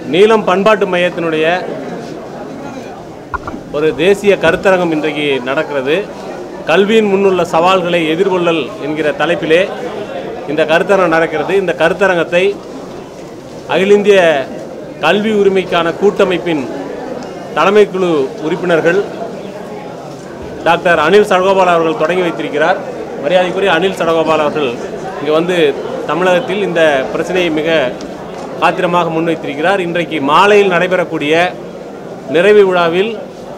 நீலம் பண்பாட்டு மையத்தினுடைய ஒரு தேசிய கருத்தரங்கம் இன்றைக்கு நடக்கிறது கல்வியின் முன்னுள்ள சவால்களை எதிர்கொள்ளல் என்கிற தலைப்பிலே இந்த கருத்தரங்கம் நடக்கிறது இந்த கருத்தரங்கத்தை அகில இந்திய கல்வி உரிமைக்கான கூட்டமைப்பின் தலைமைக்குழு உறுப்பினர்கள் டாக்டர் அனில் சடகோபால் அவர்கள் தொடங்கி வைத்திருக்கிறார் மரியாதைக்குரிய அனில் சடகோபால் அவர்கள் இங்கே வந்து தமிழகத்தில் இந்த பிரச்சனையை மிக காத்திரமாக முன்வைத்திருக்கிறார் இன்றைக்கு மாலையில் நடைபெறக்கூடிய நிறைவு விழாவில்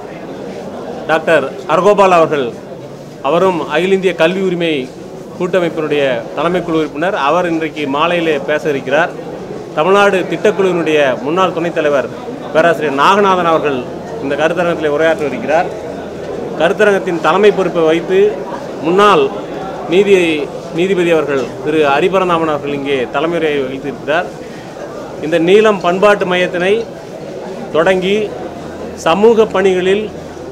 டாக்டர் அர்கோபால் அவர்கள் அவரும் அகில இந்திய கல்வி உரிமை கூட்டமைப்பினுடைய தலைமைக்குழு உறுப்பினர் அவர் இன்றைக்கு மாலையிலே பேச இருக்கிறார் தமிழ்நாடு திட்டக்குழுவினுடைய முன்னாள் துணைத் தலைவர் பேராசிரியர் நாகநாதன் அவர்கள் இந்த கருத்தரங்கத்தில் உரையாற்ற இருக்கிறார் கருத்தரங்கத்தின் தலைமை பொறுப்பை வைத்து முன்னாள் நீதி நீதிபதி அவர்கள் திரு ஹரிபரநாமன் அவர்கள் இங்கே தலைமையுரை வைத்திருக்கிறார் இந்த நீலம் பண்பாட்டு மையத்தினை தொடங்கி சமூக பணிகளில்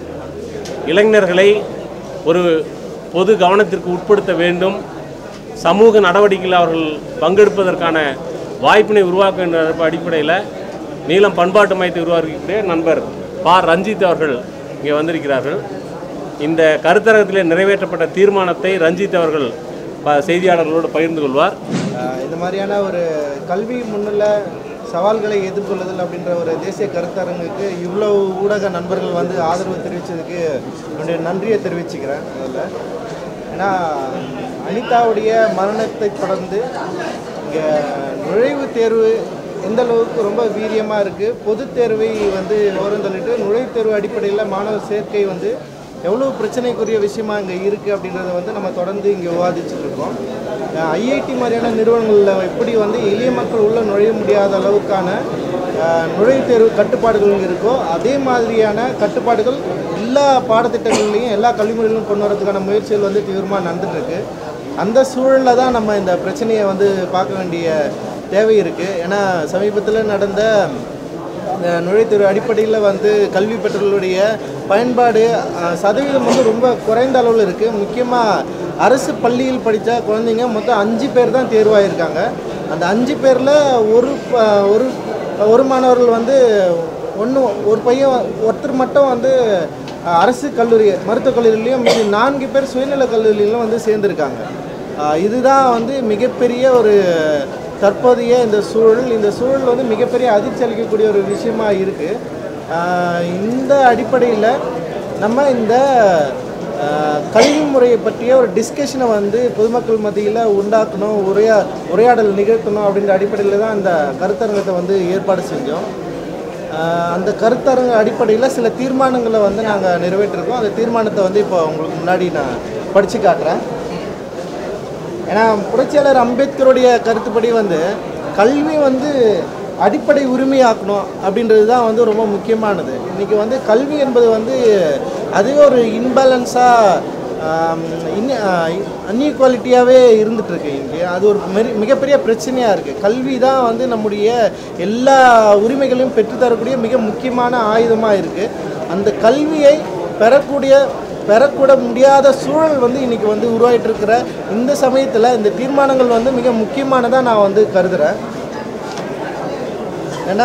இளைஞர்களை ஒரு பொது கவனத்திற்கு உட்படுத்த வேண்டும் சமூக நடவடிக்கையில் அவர்கள் பங்கெடுப்பதற்கான வாய்ப்பினை உருவாக்க என்ற அடிப்படையில் நீலம் பண்பாட்டு மையத்தை உருவாக்கக்கூடிய நண்பர் பா ரஞ்சித் அவர்கள் இங்கே வந்திருக்கிறார்கள் இந்த கருத்தரங்கத்திலே நிறைவேற்றப்பட்ட தீர்மானத்தை ரஞ்சித் அவர்கள் ப- செய்தியாளர்களோடு பகிர்ந்து கொள்வார் ஆஹ் இந்த மாதிரியான ஒரு கல்வி முன்னுள்ள சவால்களை எதிர்கொள்ளுதல் அப்படின்ற ஒரு தேசிய கருத்தரங்குக்கு இவ்வளவு ஊடக நண்பர்கள் வந்து ஆதரவு தெரிவித்ததுக்கு என்னுடைய நன்றியை தெரிவிச்சுக்கிறேன் முதல்ல ஏன்னா அனிதாவுடைய மரணத்தை தொடர்ந்து இங்கே நுழைவுத் தேர்வு எந்த அளவுக்கு ரொம்ப வீரியமாக இருக்குது பொதுத் தேர்வை வந்து ஓரம் தள்ளிட்டு நுழைவுத் தேர்வு அடிப்படையில் மாணவர் சேர்க்கை வந்து எவ்வளோ பிரச்சனைக்குரிய விஷயமா இங்கே இருக்குது அப்படின்றத வந்து நம்ம தொடர்ந்து இங்கே விவாதிச்சுட்டு இருக்கோம் ஐஐடி மாதிரியான நிறுவனங்களில் எப்படி வந்து எளிய மக்கள் உள்ள நுழைய முடியாத அளவுக்கான அஹ், நுழைவுத் தேர்வு கட்டுப்பாடுகள் இருக்கோ அதே மாதிரியான கட்டுப்பாடுகள் எல்லா பாடத்திட்டங்கள்லையும் எல்லா கல்விமுறைகளிலும் கொண்டு வரதுக்கான முயற்சிகள் வந்து தீவிரமாக நடந்துட்டுருக்கு அந்த சூழலில் தான் நம்ம இந்த பிரச்சனையை வந்து பார்க்க வேண்டிய தேவை இருக்குது ஏன்னா சமீபத்தில் நடந்த இந்த நுழைவுத்தேர்வு அடிப்படையில் வந்து கல்வி பெற்றவர்களுடைய பயன்பாடு அஹ், சதவீதம் வந்து ரொம்ப குறைந்த அளவில் இருக்குது முக்கியமாக அரசு பள்ளியில் படித்த குழந்தைங்க மொத்தம் அஞ்சு பேர் தான் தேர்வாயிருக்காங்க அந்த அஞ்சு பேரில் ஒரு ப- ஒரு ஒரு மாணவர்கள் வந்து ஒன்று ஒரு பையன் ஒருத்தர் மட்டும் வந்து அஹ், அரசு கல்லூரி மருத்துவக் கல்லூரியிலையும் மீதி நான்கு பேர் சுயநல கல்லூரியிலும் வந்து சேர்ந்துருக்காங்க ஆஹ் இதுதான் வந்து மிகப்பெரிய ஒரு தற்போதைய இந்த சூழல் இந்த சூழல் வந்து மிகப்பெரிய அதிர்ச்சி அளிக்கக்கூடிய ஒரு விஷயமா இருக்குது இந்த அடிப்படையில் நம்ம இந்த ஆஹ் கல்வி முறையை பற்றிய ஒரு டிஸ்கஷனை வந்து பொதுமக்கள் மத்தியில் உண்டாக்கணும் உரையா உரையாடல் நிகழ்த்தணும் அப்படின்ற அடிப்படையில் தான் இந்த கருத்தரங்கத்தை வந்து ஏற்பாடு செஞ்சோம் ஆஹ் அந்த கருத்தரங்க அடிப்படையில் சில தீர்மானங்களை வந்து நாங்கள் நிறைவேற்றிருக்கோம் அந்த தீர்மானத்தை வந்து இப்போ உங்களுக்கு முன்னாடி நான் படித்து காட்டுறேன் ஏன்னா புரட்சியாளர் அம்பேத்கருடைய கருத்துப்படி வந்து கல்வி வந்து அடிப்படை உரிமையாக்கணும் அப்படின்றது தான் வந்து ரொம்ப முக்கியமானது இன்றைக்கி வந்து கல்வி என்பது வந்து அதுவே ஒரு இன்பேலன்ஸாக அன்இக்வாலிட்டியாகவே இருந்துகிட்ருக்கு இங்கே அது ஒரு மெரி மிகப்பெரிய பிரச்சனையாக இருக்குது கல்வி தான் வந்து நம்முடைய எல்லா உரிமைகளையும் பெற்றுத்தரக்கூடிய மிக முக்கியமான ஆயுதமாக இருக்குது அந்த கல்வியை பெறக்கூடிய பெறக்கூட முடியாத சூழல் வந்து இன்னைக்கு வந்து உருவாயிட்டு இருக்கிற இந்த சமயத்தில் இந்த தீர்மானங்கள் வந்து மிக முக்கியமானதாக நான் வந்து கருதுகிறேன் ஏன்னா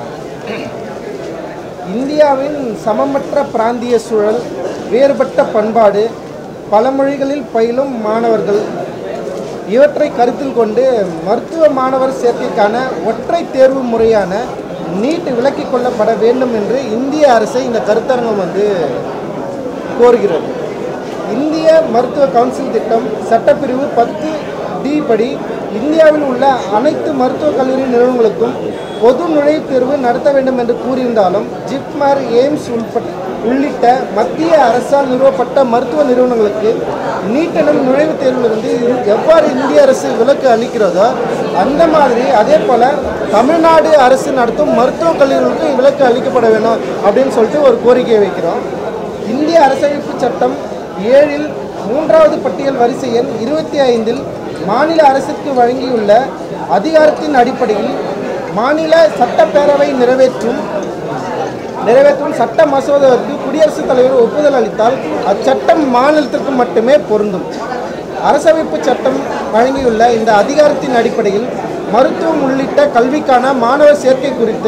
இந்தியாவின் சமமற்ற பிராந்திய சூழல் வேறுபட்ட பண்பாடு பல மொழிகளில் பயிலும் மாணவர்கள் இவற்றை கருத்தில் கொண்டு மருத்துவ மாணவர் சேர்க்கைக்கான ஒற்றை தேர்வு முறையான நீட் விலக்கிக் கொள்ளப்பட வேண்டும் என்று இந்திய அரசை இந்த கருத்தரங்கம் வந்து கோருகிறது இந்திய மருத்துவ கவுன்சில் திட்டம் சட்டப்பிரிவு பத்து டி படி இந்தியாவில் உள்ள அனைத்து மருத்துவக் கல்லூரி நிறுவனங்களுக்கும் பொது நுழைவுத் தேர்வு நடத்த வேண்டும் என்று கூறியிருந்தாலும் ஜிப்மர் எய்ம்ஸ் உள்பட் உள்ளிட்ட மத்திய அரசால் நிறுவப்பட்ட மருத்துவ நிறுவனங்களுக்கு நீட் எனும் நுழைவுத் தேர்விலிருந்து எவ்வாறு இந்திய அரசு விலக்கு அளிக்கிறதோ அந்த மாதிரி அதே போல் தமிழ்நாடு அரசு நடத்தும் மருத்துவக் கல்லூரிகளுக்கும் விலக்கு அளிக்கப்பட வேணும் அப்படின்னு சொல்லிட்டு ஒரு கோரிக்கையை வைக்கிறோம் இந்திய அரசமைப்பு சட்டம் ஏழில் மூன்றாவது பட்டியல் வரிசை எண் இருபத்தி ஐந்தில் மாநில அரசுக்கு வழங்கியுள்ள அதிகாரத்தின் அடிப்படையில் மாநில சட்டப்பேரவை நிறைவேற்றும் நிறைவேற்றும் சட்ட மசோதாவிற்கு குடியரசுத் தலைவர் ஒப்புதல் அளித்தால் அச்சட்டம் மாநிலத்திற்கு மட்டுமே பொருந்தும் அரசமைப்பு சட்டம் வழங்கியுள்ள இந்த அதிகாரத்தின் அடிப்படையில் மருத்துவம் உள்ளிட்ட கல்விக்கான மாணவர் சேர்க்கை குறித்து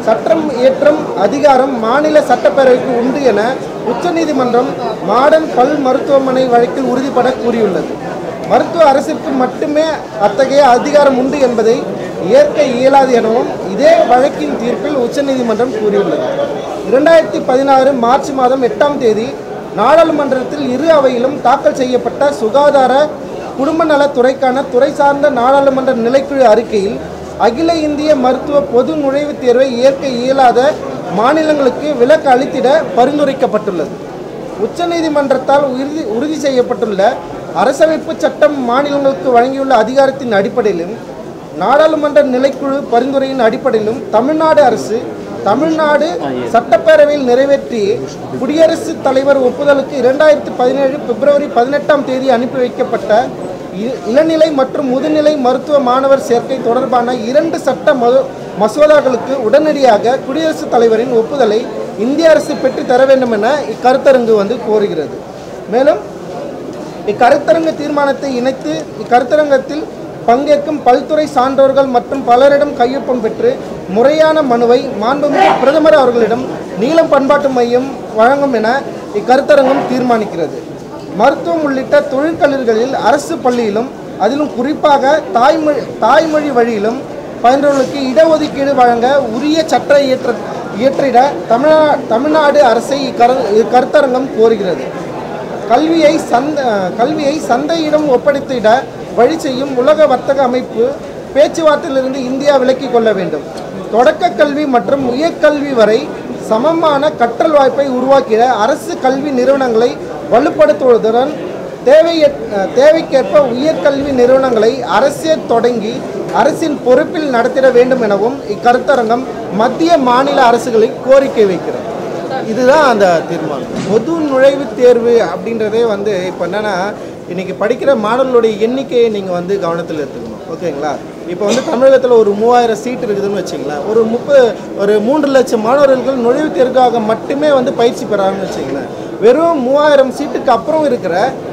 சட்டம் இயற்றும் அதிகாரம் மாநில சட்டப்பேரவைக்கு உண்டு என உச்சநீதிமன்றம் மாடர்ன் பல் மருத்துவமனை வழக்கில் உறுதிபட கூறியுள்ளது மருத்துவ அரசிற்கு மட்டுமே அத்தகைய அதிகாரம் உண்டு என்பதை ஏற்க இயலாது எனவும் இதே வழக்கின் தீர்ப்பில் உச்சநீதிமன்றம் கூறியுள்ளது இரண்டாயிரத்தி பதினாறு மார்ச் மாதம் எட்டாம் தேதி நாடாளுமன்றத்தில் இரு அவையிலும் தாக்கல் செய்யப்பட்ட சுகாதார குடும்ப நலத்துறைக்கான துறை சார்ந்த நாடாளுமன்ற நிலைக்குழு அறிக்கையில் அகில இந்திய மருத்துவ பொது நுழைவுத் தேர்வை ஏற்க இயலாத மாநிலங்களுக்கு விலக்கு அளித்திட பரிந்துரைக்கப்பட்டுள்ளது உச்சநீதிமன்றத்தால் உறுதி உறுதி செய்யப்பட்டுள்ள அரசமைப்பு சட்டம் மாநிலங்களுக்கு வழங்கியுள்ள அதிகாரத்தின் அடிப்படையிலும் நாடாளுமன்ற நிலைக்குழு பரிந்துரையின் அடிப்படையிலும் தமிழ்நாடு அரசு தமிழ்நாடு சட்டப்பேரவையில் நிறைவேற்றி குடியரசுத் தலைவர் ஒப்புதலுக்கு இரண்டாயிரத்தி பதினேழு பிப்ரவரி பதினெட்டாம் தேதி அனுப்பி வைக்கப்பட்ட இ- இளநிலை மற்றும் முதுநிலை மருத்துவ மாணவர் சேர்க்கை தொடர்பான இரண்டு சட்ட மது மசோதாக்களுக்கு உடனடியாக குடியரசுத் தலைவரின் ஒப்புதலை இந்திய அரசு பெற்றுத் தர வேண்டும் என இக்கருத்தரங்கு வந்து கோருகிறது மேலும் இக்கருத்தரங்கு தீர்மானத்தை இணைத்து இக்கருத்தரங்கத்தில் பங்கேற்கும் பல்துறை சான்றோர்கள் மற்றும் பலரிடம் கையொப்பம் பெற்று முறையான மனுவை மாண்புமிகு பிரதமர் அவர்களிடம் நீளம் பண்பாட்டு மையம் வழங்கும் என இக்கருத்தரங்கம் தீர்மானிக்கிறது மருத்துவம் உள்ளிட்ட தொழிற்கல்லூரிகளில் அரசு பள்ளியிலும் அதிலும் குறிப்பாக தாய்மொழி தாய்மொழி வழியிலும் பயின்றவர்களுக்கு இடஒதுக்கீடு வழங்க உரிய சட்ட இயற்ற இயற்றிட தமிழ்நா தமிழ்நாடு அரசை இக்கரு இக்கருத்தரங்கம் கோருகிறது கல்வியை சந்த கல்வியை சந்தையிடம் ஒப்படைத்திட வழி செய்யும் உலக வர்த்தக அமைப்பு பேச்சுவார்த்தையிலிருந்து இந்தியா விலக்கிக் கொள்ள வேண்டும் தொடக்க கல்வி மற்றும் உயர்கல்வி வரை சமமான கற்றல் வாய்ப்பை உருவாக்கிட அரசு கல்வி நிறுவனங்களை வலுப்படுத்துவதுடன் தேவை தேவைக்கேற்ப உயர்கல்வி நிறுவனங்களை அரசே தொடங்கி அரசின் பொறுப்பில் நடத்திட வேண்டும் எனவும் இக்கருத்தரங்கம் மத்திய மாநில அரசுகளை கோரிக்கை வைக்கிறது இதுதான் அந்த தீர்மானம் பொது நுழைவுத் தேர்வு அப்படின்றதே வந்து இப்போ என்னென்னா இன்றைக்கி படிக்கிற மாணவர்களுடைய எண்ணிக்கையை நீங்கள் வந்து கவனத்தில் எடுத்துக்கணும் ஓகேங்களா இப்போ வந்து தமிழகத்தில் ஒரு மூவாயிரம் சீட் இருக்குதுன்னு வச்சிங்களேன் ஒரு முப்பது ஒரு மூன்று லட்சம் மாணவர்கள் நுழைவுத் தேர்வுக்காக மட்டுமே வந்து பயிற்சி பெறாங்கன்னு வச்சிங்களேன் வெறும் மூவாயிரம் சீட்டுக்கு அப்புறம் இருக்கிற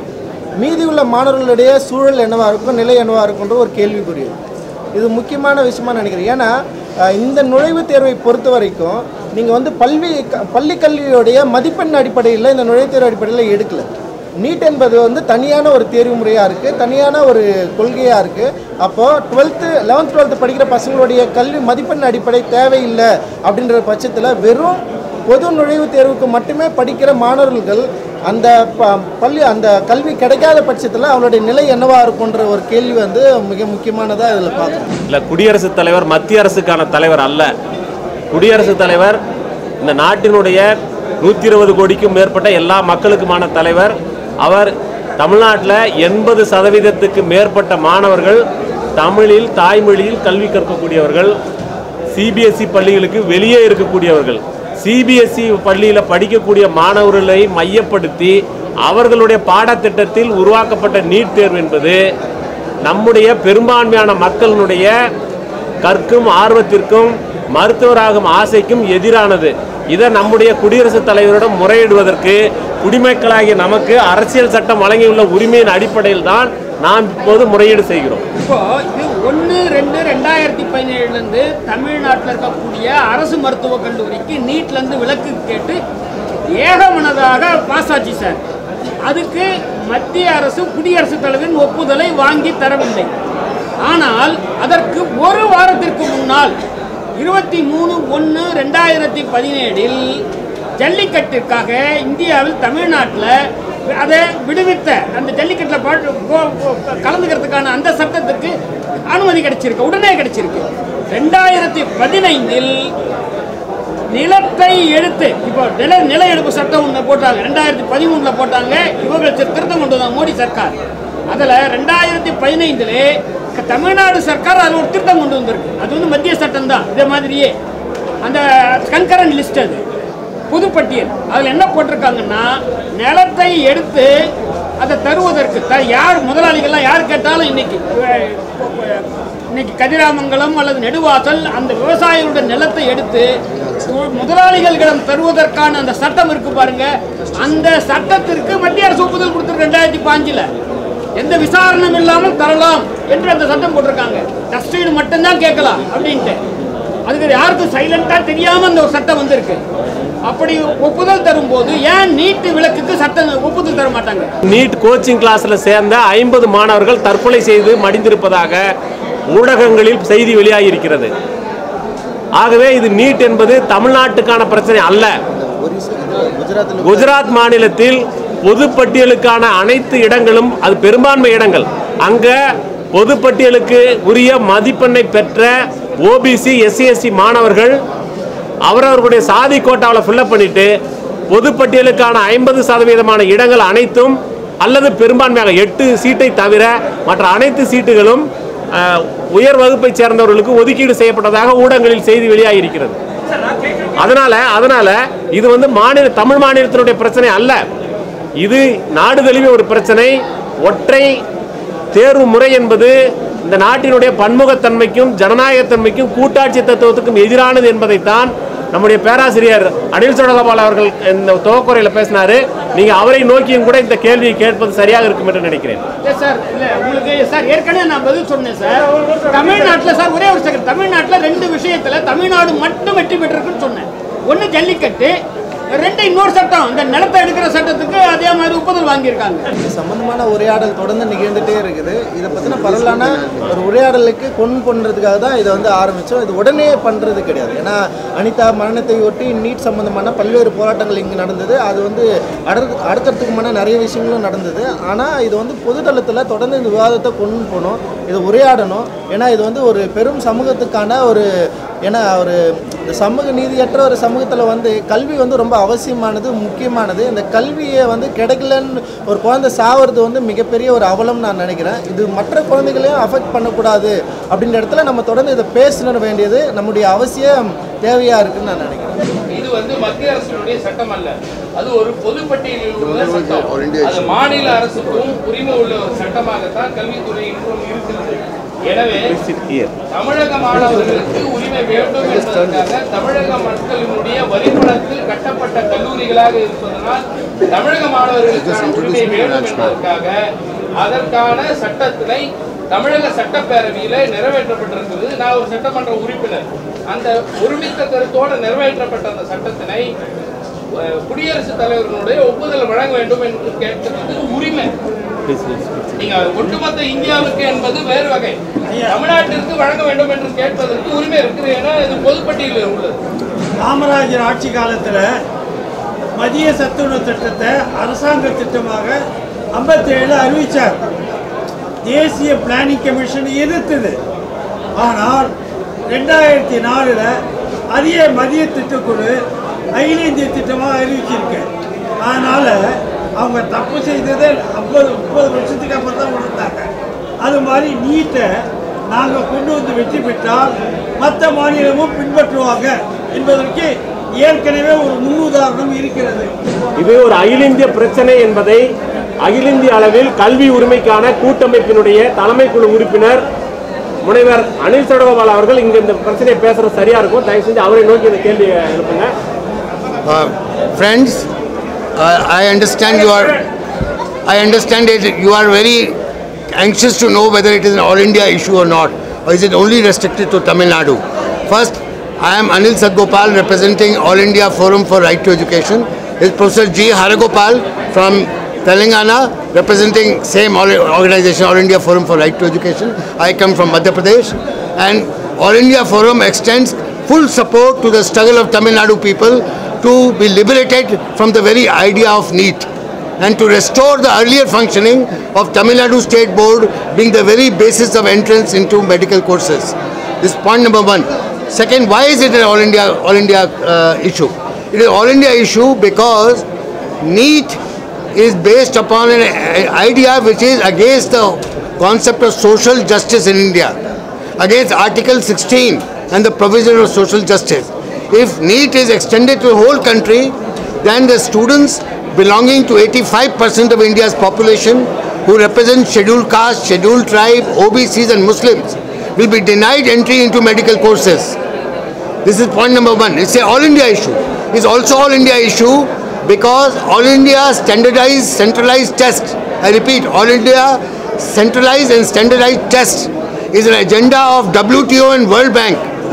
மீதி உள்ள மாணவர்களுடைய சூழல் என்னவா இருக்கும் நிலை என்னவா இருக்குன்ற ஒரு கேள்விக்குரிய இது முக்கியமான விஷயமா நினைக்கிறேன் ஏன்னா அஹ், இந்த நுழைவுத் தேர்வை பொறுத்த வரைக்கும் நீங்கள் வந்து பல்வி க- பள்ளி கல்வியோடைய மதிப்பெண் அடிப்படையில் இந்த நுழைவுத் தேர்வு அடிப்படையில் எடுக்கல நீட் என்பது வந்து தனியான ஒரு தேர்வு முறையாக இருக்குது தனியான ஒரு கொள்கையாக இருக்குது அப்போது டுவெல்த்து லெவன்த் டுவெல்த்து படிக்கிற பசங்களுடைய கல்வி மதிப்பெண் அடிப்படை தேவையில்லை அப்படின்ற பட்சத்தில் வெறும் பொது நுழைவுத் தேர்வுக்கு மட்டுமே படிக்கிற மாணவர்கள் அந்த ப- பள்ளி அந்த கல்வி கிடைக்காத பட்சத்தில் அவங்களுடைய நிலை என்னவா இருக்குன்ற ஒரு கேள்வி வந்து மிக முக்கியமானதாக இதில் பார்க்குறோம் இல்லை குடியரசுத் தலைவர் மத்திய அரசுக்கான தலைவர் அல்ல குடியரசுத் தலைவர் இந்த நாட்டினுடைய நூற்றி இருபது கோடிக்கும் மேற்பட்ட எல்லா மக்களுக்குமான தலைவர் அவர் தமிழ்நாட்டில் எண்பது சதவீதத்துக்கு மேற்பட்ட மாணவர்கள் தமிழில் தாய்மொழியில் கல்வி கற்கக்கூடியவர்கள் சிபிஎஸ்இ பள்ளிகளுக்கு வெளியே இருக்கக்கூடியவர்கள் சிபிஎஸ்இ பள்ளியில் படிக்கக்கூடிய மாணவர்களை மையப்படுத்தி அவர்களுடைய பாடத்திட்டத்தில் உருவாக்கப்பட்ட நீட் தேர்வு என்பது நம்முடைய பெரும்பான்மையான மக்களினுடைய கற்கும் ஆர்வத்திற்கும் மருத்துவராகும் ஆசைக்கும் எதிரானது இதை நம்முடைய குடியரசுத் தலைவரிடம் முறையிடுவதற்கு குடிமக்களாகிய நமக்கு அரசியல் சட்டம் வழங்கியுள்ள உரிமையின் அடிப்படையில் தான் நாம் இப்போது முறையீடு செய்கிறோம் இப்போ இது ஒன்று ரெண்டு ரெண்டாயிரத்தி பதினேழுலேருந்து தமிழ்நாட்டில் இருக்கக்கூடிய அரசு மருத்துவக் கல்லூரிக்கு நீட்லேருந்து விலக்கு கேட்டு ஏகமனதாக பாஸ் ஆச்சு சார் அதுக்கு மத்திய அரசு குடியரசுத் தலைவரின் ஒப்புதலை வாங்கி தரவில்லை ஆனால் அதற்கு ஒரு வாரத்திற்கு முன்னால் இருபத்தி மூணு ஒன்று ரெண்டாயிரத்தி பதினேழில் ஜல்லிக்கட்டிற்காக இந்தியாவில் தமிழ்நாட்டில் அதை விடுவித்த அந்த ஜல்லிக்கட்டில் பாட்டு கோ- கோ- கலந்துக்கிறதுக்கான அந்த சட்டத்துக்கு அனுமதி கிடைச்சிருக்கு உடனே கிடைச்சிருக்கு ரெண்டாயிரத்தி பதினைந்தில் நிலத்தை எடுத்து இப்போ நில நில எடுப்பு சட்டம் ஒன்று போட்டாங்க ரெண்டாயிரத்தி பதிமூணில் போட்டாங்க இவர்கள் தி- திருத்தம் கொண்டு வந்தாங்க மோடி சர்க்கார் அதில் ரெண்டாயிரத்தி பதினைந்திலே க- தமிழ்நாடு சர்க்கார் அதில் ஒரு திருத்தம் கொண்டு வந்திருக்கு அது வந்து மத்திய சட்டம் தான் இதே மாதிரியே அந்த கன்கரண்ட் லிஸ்ட் அது புதுப்பட்டியல் அதில் என்ன போட்டிருக்காங்கன்னா நிலத்தை எடுத்து அதை தருவதற்கு த யார் முதலாளிகள்லாம் யார் கேட்டாலும் இன்னைக்கு அஹ், இன்னைக்கு கதிராமங்கலம் அல்லது நெடுவாசல் அந்த விவசாயியோட நிலத்தை எடுத்து முதலாளிகளிடம் தருவதற்கான அந்த சட்டம் இருக்கு பாருங்க அந்த சட்டத்திற்கு மத்திய அரசு ஒப்புதல் கொடுத்து ரெண்டாயிரத்தி பாஞ்சில் எந்த விசாரணையும் இல்லாமல் தரலாம் என்று அந்த சட்டம் போட்டிருக்காங்க டஸ்டீடு மட்டும்தான் கேட்கலாம் அப்படின்ட்டு அதுக்கு யாருக்கும் சைலண்டா தெரியாம அந்த ஒரு சட்டம் வந்திருக்கு அப்படி ஒப்புதல் தரும்போது ஏன் நீட்டு விலக்குக்கு சட்டம் ஒப்புதல் தர மாட்டாங்க நீட் கோச்சிங் கிளாஸில் சேர்ந்த ஐம்பது மாணவர்கள் தற்கொலை செய்து மடிந்திருப்பதாக ஊடகங்களில் செய்தி வெளியாகி இருக்கிறது ஆகவே இது நீட் என்பது தமிழ்நாட்டுக்கான பிரச்சனை அல்ல ஒரிசா இது குஜராத்தில் குஜராத் மாநிலத்தில் பொதுப்பட்டியலுக்கான அனைத்து இடங்களும் அது பெரும்பான்மை இடங்கள் அங்க பொதுப்பட்டியலுக்கு உரிய மதிப்பெண்ணை பெற்ற ஓபிசி எஸ்சி எஸ்சி மாணவர்கள் அவரவர்களுடைய சாதி கோட்டாவில் ஃபில்லப் பண்ணிட்டு பொதுப்பட்டியலுக்கான ஐம்பது சதவீதமான இடங்கள் அனைத்தும் அல்லது பெரும்பான்மையாக எட்டு சீட்டை தவிர மற்ற அனைத்து சீட்டுகளும் அஹ், உயர் வகுப்பைச் சேர்ந்தவர்களுக்கு ஒதுக்கீடு செய்யப்பட்டதாக ஊடகங்களில் செய்தி வெளியாகி இருக்கிறது அதனால அதனால இது வந்து மாநில தமிழ் மாநிலத்தினுடைய பிரச்சனை அல்ல இது நாடு தழுவிய ஒரு பிரச்சனை ஒற்றை தேர்வு முறை என்பது இந்த நாட்டினுடைய பன்முகத்தன்மைக்கும் ஜனநாயகத்தன்மைக்கும் கூட்டாட்சி தத்துவத்துக்கும் எதிரானது என்பதைத்தான் நம்முடைய பேராசிரியர் அனில் சோழகபால் அவர்கள் இந்த துவக்குறையில் பேசினாரு நீங்க அவரை நோக்கியும் கூட இந்த கேள்வியை கேட்பது சரியாக இருக்கும் என்று நினைக்கிறேன் இல்ல சார் இல்ல உங்களுக்கு சார் ஏற்கனவே நான் பதில் சொன்னேன் சார் தமிழ்நாட்டுல சார் ஒரே ஒரு செகண்ட் தமிழ்நாட்டுல ரெண்டு விஷயத்துல தமிழ்நாடு மட்டும் வெற்றி பெற்றிருக்குன்னு சொன்னேன் ஒண்ணு ஜல்லிக்கட்டு ரெண்டு இன்னொரு சட்டம் இந்த நிலத்தை எடுக்கிற சட்டத்துக்கு அதே மாதிரி ஒப்புதல் வாங்கியிருக்காங்க இது சம்பந்தமான உரையாடல் தொடர்ந்து நிகழ்ந்துட்டே இருக்குது இதை பற்றின பரவலான ஒரு உரையாடலுக்கு கொண்டு பண்ணுறதுக்காக தான் இதை வந்து ஆரம்பித்தோம் இது உடனே பண்ணுறது கிடையாது ஏன்னா அனிதா மரணத்தை ஒட்டி நீட் சம்பந்தமான பல்வேறு போராட்டங்கள் இங்கே நடந்தது அது வந்து அடுத்து அடுத்தடுத்துக்குமான நிறைய விஷயங்களும் நடந்தது ஆனால் இது வந்து பொதுதளத்தில் தொடர்ந்து இந்த விவாதத்தை கொண்டு போகணும் இதை உரையாடணும் ஏன்னா இது வந்து ஒரு பெரும் சமூகத்துக்கான ஒரு ஏன்னா ஒரு இந்த சமூக நீதியற்ற ஒரு சமூகத்தில் வந்து கல்வி வந்து ரொம்ப அவசியமானது முக்கியமானது இந்த கல்வியை வந்து கிடைக்கலன்னு ஒரு குழந்தை சாவறது வந்து மிகப்பெரிய ஒரு அவலம் நான் நினைக்கிறேன் இது மற்ற குழந்தைகளையும் அஃபெக்ட் பண்ணக்கூடாது அப்படின்ற இடத்துல நம்ம தொடர்ந்து இதை பேசணும் வேண்டியது நம்முடைய அவசியம் தேவையாக இருக்குன்னு நான் நினைக்கிறேன் இது வந்து மத்திய அரசினுடைய சட்டம் அல்ல அது ஒரு பொதுப்பட்டியலில் உள்ள சட்டம் அது மாநில அரசுக்கும் உரிமை உள்ள ஒரு சட்டமாகத்தான் கல்வித்துறை இன்றும் இருக்கிறது எனவே தமிழக மாணவர்களுக்கு உரிமை வேண்டும் என்பதற்காக தமிழக மக்களினுடைய வரிப்பணத்தில் கட்டப்பட்ட கல்லூரிகளாக இருப்பதனால் தமிழக மாணவர்களுக்கான உரிமை வேண்டும் என்பதற்காக அதற்கான சட்டத்தினை தமிழக சட்டப்பேரவையில நிறைவேற்றப்பட்டிருக்கிறது நான் ஒரு சட்டமன்ற உறுப்பினர் அந்த ஒருமித்த கருத்தோடு நிறைவேற்றப்பட்ட அந்த சட்டத்தினை அஹ், குடியரசுத் தலைவர்களுடைய ஒப்புதல் வழங்க வேண்டும் என்று கேட்கிறது உரிமை நீங்க ஒட்டுமொத்த இந்தியாவுக்கு என்பது வேறு வகை தமிழ்நாட்டிற்கு வழங்க வேண்டும் என்று கேட்பதற்கு உரிமை இருக்குது ஏன்னா இது பொதுப்பட்டியலில் உள்ளது காமராஜர் ஆட்சி காலத்தில் மதிய சத்துணவு திட்டத்தை அரசாங்க திட்டமாக 57 அறிவிச்சார் தேசிய பிளானிங் கமிஷன் எதிர்த்தது ஆனால் ரெண்டாயிரத்தி நாலில் அதே மதிய திட்டக்குழு அகில இந்திய திட்டமாக அறிவிச்சிருக்கு அதனால் அவங்க தப்பு செய்ததை ஐம்பது முப்பது வருஷத்துக்கு அப்புறம் தான் உணர்ந்தாங்க அது மாதிரி நீட்டை நாங்கள் கொண்டு வந்து வெற்றி பெற்றால் மற்ற மாநிலமும் பின்பற்றுவாங்க என்பதற்கு ஏற்கனவே ஒரு முன்னுதாரணம் இருக்கிறது இது ஒரு அகில இந்திய பிரச்சனை என்பதை அகில இந்திய அளவில் கல்வி உரிமைக்கான கூட்டமைப்பினுடைய தலைமை குழு உறுப்பினர் முனைவர் அனில் சடகோபால் அவர்கள் இங்க இந்த பிரச்சனையை பேசுறது சரியா இருக்கும் தயவு செஞ்சு அவரை நோக்கி இந்த கேள்வியை எழுப்புங்க Uh, friends, uh, I understand you are. I understand that you are very anxious to know whether it is an all India issue or not, or is it only restricted to Tamil Nadu. First, I am Anil Sadgopal representing All India Forum for Right to Education. Is Professor G. Haragopal from Telangana representing same all- organization, All India Forum for Right to Education. I come from Madhya Pradesh, and All India Forum extends full support to the struggle of Tamil Nadu people to be liberated from the very idea of NEET and to restore the earlier functioning of Tamil Nadu State Board being the very basis of entrance into medical courses. This is point number one. Second, why is it an all India all India uh, issue? It is all India issue because NEET is based upon an uh, idea which is against the concept of social justice in India, against Article 16 and the provision of social justice. If NEET is extended to the whole country, then the students belonging to 85% of India's population who represent scheduled caste, scheduled tribe, OBCs and Muslims will be denied entry into medical courses. This is point number one. It's a all India issue. It's also all India issue because all India standardized, centralized test. I repeat, all India centralized and standardized test is an agenda of WTO and World Bank.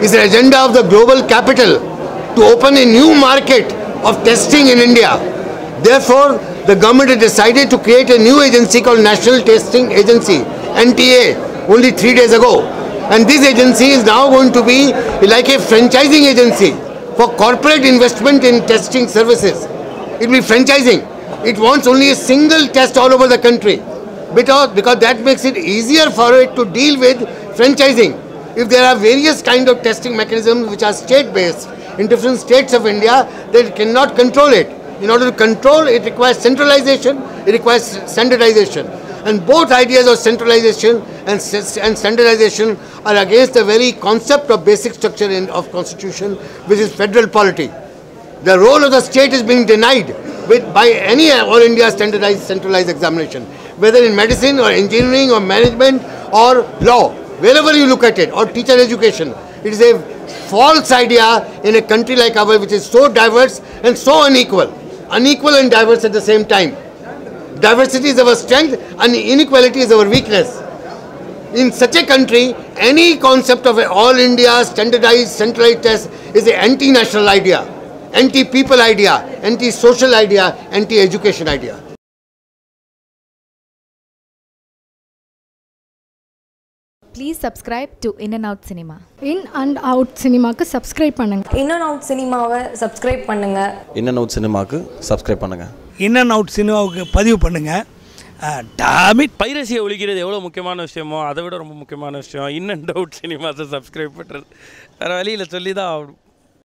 is the agenda of the global capital to open a new market of testing in India. Therefore, the government has decided to create a new agency called National Testing Agency, NTA, only three days ago. And this agency is now going to be like a franchising agency for corporate investment in testing services. It will be franchising. It wants only a single test all over the country because, because that makes it easier for it to deal with franchising. If there are various kind of testing mechanisms which are state-based in different states of India, they cannot control it. In order to control, it requires centralization, it requires standardization. And both ideas of centralization and, s- and standardization are against the very concept of basic structure in, of constitution, which is federal polity. The role of the state is being denied with, by any all India standardized centralized examination, whether in medicine or engineering or management or law, wherever you look at it, or teacher education. It is a false idea in a country like ours, which is so diverse and so unequal, unequal and diverse at the same time. Diversity is our strength and inequality is our weakness. In such a country, any concept of an all India standardized centralized test is an anti national idea, anti people idea, anti social idea, anti education idea. Please subscribe to In and Out Cinema. In and out சினிமாக்கு subscribe பண்ணுங்கள் in and out சினிமாவை subscribe பண்ணுங்கள் in and out சினிமாவுக்கு subscribe பண்ணுங்கள் in and out சினிமாவுக்கு பதிவு பண்ணுங்கள் டாமிட் பைரசியை ஒழிக்கிறது எவ்வளோ முக்கியமான விஷயமோ அதை விட ரொம்ப முக்கியமான விஷயம் இன் அண்ட் அவுட் சினிமாஸை சப்ஸ்கிரைப் பண்ணுறது வேறு வழியில் சொல்லி தான் ஆகணும்